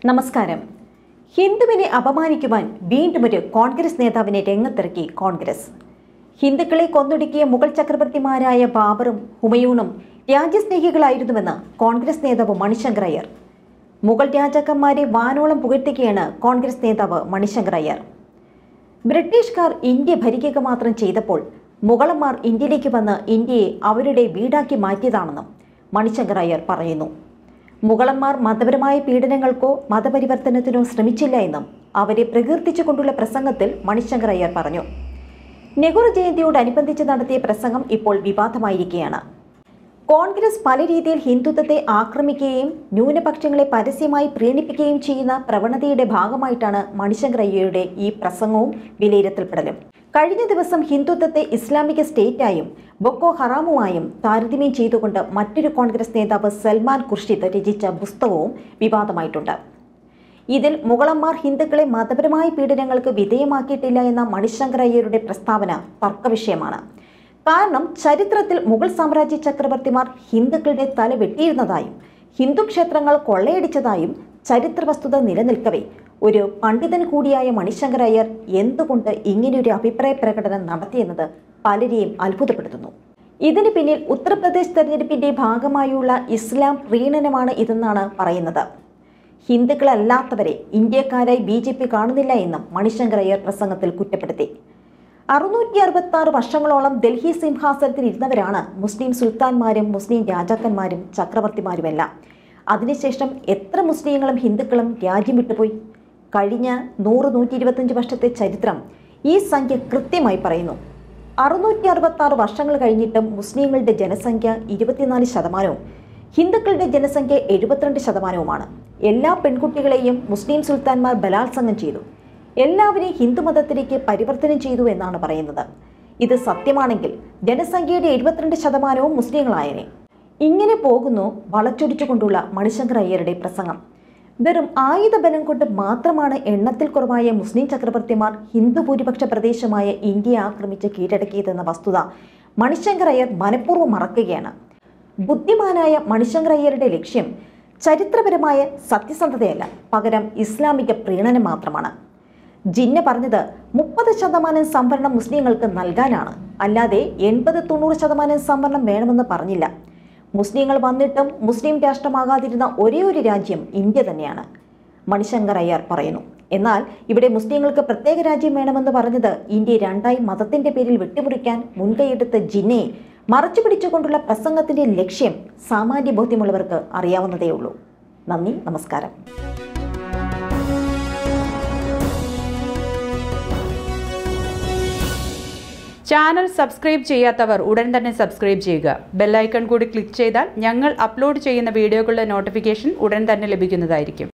നമസ്കാരം ഹിന്ദുവിനെ അപമാനിക്കുവാൻ വീണ്ടും ഒരു കോൺഗ്രസ് നേതാവിനെ രംഗത്തിറക്കി കോൺഗ്രസ് ഹിന്ദുക്കളെ കൊന്നൊടുക്കിയ മുഗൾ ചക്രവർത്തിമാരായ ബാബറും ഹുമയൂണും രാജ്യസ്നേഹികളായിരുന്നുവെന്ന് കോൺഗ്രസ് നേതാവ് മണിശങ്കർ അയ്യർ മുഗൾ രാജാക്കന്മാരെ വാനോളം പുകഴ്ത്തുകയാണ് കോൺഗ്രസ് നേതാവ് മണിശങ്കർ അയ്യർ ബ്രിട്ടീഷുകാർ ഇന്ത്യ ഭരിക്കുക മാത്രം ചെയ്തപ്പോൾ മുഗളന്മാർ ഇന്ത്യയിലേക്ക് വന്ന് ഇന്ത്യയെ അവരുടെ വീടാക്കി മാറ്റിയതാണെന്നും മണിശങ്കർ അയ്യർ പറയുന്നു മുഗളന്മാർ മതപരമായ പീഡനങ്ങൾക്കോ മതപരിവർത്തനത്തിനോ ശ്രമിച്ചില്ല എന്നും അവരെ പ്രകീർത്തിച്ചുകൊണ്ടുള്ള പ്രസംഗത്തിൽ മണിശങ്കർ അയ്യർ പറഞ്ഞു നെഹ്റു ജയന്തിയോടനുബന്ധിച്ച് നടത്തിയ പ്രസംഗം ഇപ്പോൾ വിവാദമായിരിക്കുകയാണ് കോൺഗ്രസ് പല രീതിയിൽ ഹിന്ദുത്വത്തെ ആക്രമിക്കുകയും ന്യൂനപക്ഷങ്ങളെ പരസ്യമായി പ്രീണിപ്പിക്കുകയും ചെയ്യുന്ന പ്രവണതയുടെ ഭാഗമായിട്ടാണ് മണിശങ്കർ അയ്യരുടെ ഈ പ്രസംഗവും വിലയിരുത്തൽപ്പെടലും കഴിഞ്ഞ ദിവസം ഹിന്ദുത്വത്തെ ഇസ്ലാമിക സ്റ്റേറ്റായും ബൊക്കോ ഹറാമുമായും താരതമ്യം ചെയ്തുകൊണ്ട് മറ്റൊരു കോൺഗ്രസ് നേതാവ് സൽമാൻ ഖുർഷിദ് രചിച്ച പുസ്തകവും വിവാദമായിട്ടുണ്ട് ഇതിൽ മുഗളന്മാർ ഹിന്ദുക്കളെ മതപരമായ പീഡനങ്ങൾക്ക് വിധേയമാക്കിയിട്ടില്ല എന്ന മണിശങ്കർ അയ്യരുടെ പ്രസ്താവന തർക്കവിഷയമാണ് കാരണം ചരിത്രത്തിൽ മുഗൾ സാമ്രാജ്യ ചക്രവർത്തിമാർ ഹിന്ദുക്കളുടെ തല വെട്ടിയിരുന്നതായും ഹിന്ദു ക്ഷേത്രങ്ങൾ കൊള്ളയടിച്ചതായും ചരിത്ര വസ്തുത നിലനിൽക്കവേ ഒരു പണ്ഡിതൻ കൂടിയായ മണിശങ്കർ അയ്യർ എന്തുകൊണ്ട് ഇങ്ങനെയൊരു അഭിപ്രായ പ്രകടനം നടത്തിയെന്നത് പലരെയും അത്ഭുതപ്പെടുത്തുന്നു ഇതിന് പിന്നിൽ ഉത്തർപ്രദേശ് തെരഞ്ഞെടുപ്പിന്റെ ഭാഗമായുള്ള ഇസ്ലാം പ്രീണനമാണ് ഇതെന്നാണ് പറയുന്നത് ഹിന്ദുക്കളല്ലാത്തവരെ ഇന്ത്യക്കാരായി ബി ജെ പി കാണുന്നില്ല എന്നും മണിശങ്കർ അയ്യർ പ്രസംഗത്തിൽ കുറ്റപ്പെടുത്തി അറുന്നൂറ്റി അറുപത്തി ആറ് വർഷങ്ങളോളം ഡൽഹി സിംഹാസനത്തിൽ ഇരുന്നവരാണ് മുസ്ലിം സുൽത്താൻമാരും മുസ്ലിം രാജാക്കന്മാരും ചക്രവർത്തിമാരുമെല്ലാം അതിനുശേഷം എത്ര മുസ്ലിങ്ങളും ഹിന്ദുക്കളും രാജ്യം വിട്ടുപോയി കഴിഞ്ഞ നൂറ് നൂറ്റി ഇരുപത്തഞ്ച് വർഷത്തെ ചരിത്രം ഈ സംഖ്യ കൃത്യമായി പറയുന്നു അറുന്നൂറ്റി അറുപത്തി ആറ് വർഷങ്ങൾ കഴിഞ്ഞിട്ടും മുസ്ലിങ്ങളുടെ ജനസംഖ്യ ഇരുപത്തിനാല് ശതമാനവും ഹിന്ദുക്കളുടെ ജനസംഖ്യ എഴുപത്തിരണ്ട് ശതമാനവുമാണ് എല്ലാ പെൺകുട്ടികളെയും മുസ്ലിം സുൽത്താൻമാർ ബലാത്സംഗം ചെയ്തു എല്ലാവരെയും ഹിന്ദുമതത്തിലേക്ക് പരിവർത്തനം ചെയ്തു എന്നാണ് പറയുന്നത് ഇത് സത്യമാണെങ്കിൽ ജനസംഖ്യയുടെ എഴുപത്തിരണ്ട് ശതമാനവും മുസ്ലിങ്ങളായനെ ഇങ്ങനെ പോകുന്നു വളച്ചൊടിച്ചുകൊണ്ടുള്ള മണിശങ്കർ അയ്യരുടെ പ്രസംഗം വെറും ആയുധബലം കൊണ്ട് മാത്രമാണ് എണ്ണത്തിൽ കുറവായ മുസ്ലിം ചക്രവർത്തിമാർ ഹിന്ദു ഭൂരിപക്ഷ പ്രദേശമായ ഇന്ത്യയെ ആക്രമിച്ച് കീഴടക്കിയതെന്ന വസ്തുത മണിശങ്കർ അയ്യർ മനഃപൂർവ്വം മറക്കുകയാണ് ബുദ്ധിമാനായ മണിശങ്കർ അയ്യരുടെ ലക്ഷ്യം ചരിത്രപരമായ സത്യസന്ധതയല്ല പകരം ഇസ്ലാമിക പ്രീണനം മാത്രമാണ് ജിന്ന പറഞ്ഞത് മുപ്പത് ശതമാനം സംവരണം മുസ്ലിങ്ങൾക്ക് നൽകാനാണ് അല്ലാതെ എൺപത് തൊണ്ണൂറ് ശതമാനം സംവരണം വേണമെന്ന് പറഞ്ഞില്ല മുസ്ലിങ്ങൾ വന്നിട്ടും മുസ്ലിം രാഷ്ട്രമാകാതിരുന്ന ഒരേ ഒരു രാജ്യം ഇന്ത്യ തന്നെയാണ് മണിശങ്കർ അയ്യർ പറയുന്നു എന്നാൽ ഇവിടെ മുസ്ലിങ്ങൾക്ക് പ്രത്യേക രാജ്യം വേണമെന്ന് പറഞ്ഞത് ഇന്ത്യ രണ്ടായി മതത്തിന്റെ പേരിൽ വെട്ടിമുറിക്കാൻ മുൻകൈയെടുത്ത ജിന്നയെ മറച്ചു പിടിച്ചുകൊണ്ടുള്ള പ്രസംഗത്തിന്റെ ലക്ഷ്യം സാമാന്യ ബോധ്യമുള്ളവർക്ക് അറിയാവുന്നതേ ഉള്ളൂ നന്ദി നമസ്കാരം ചാനൽ സബ്സ്ക്രൈബ് ചെയ്യാത്തവർ ഉടൻ തന്നെ സബ്സ്ക്രൈബ് ചെയ്യുക ബെല്ലൈക്കൺ കൂടി ക്ലിക്ക് ചെയ്താൽ ഞങ്ങൾ അപ്ലോഡ് ചെയ്യുന്ന വീഡിയോകളുടെ നോട്ടിഫിക്കേഷൻ ഉടൻ തന്നെ ലഭിക്കുന്നതായിരിക്കും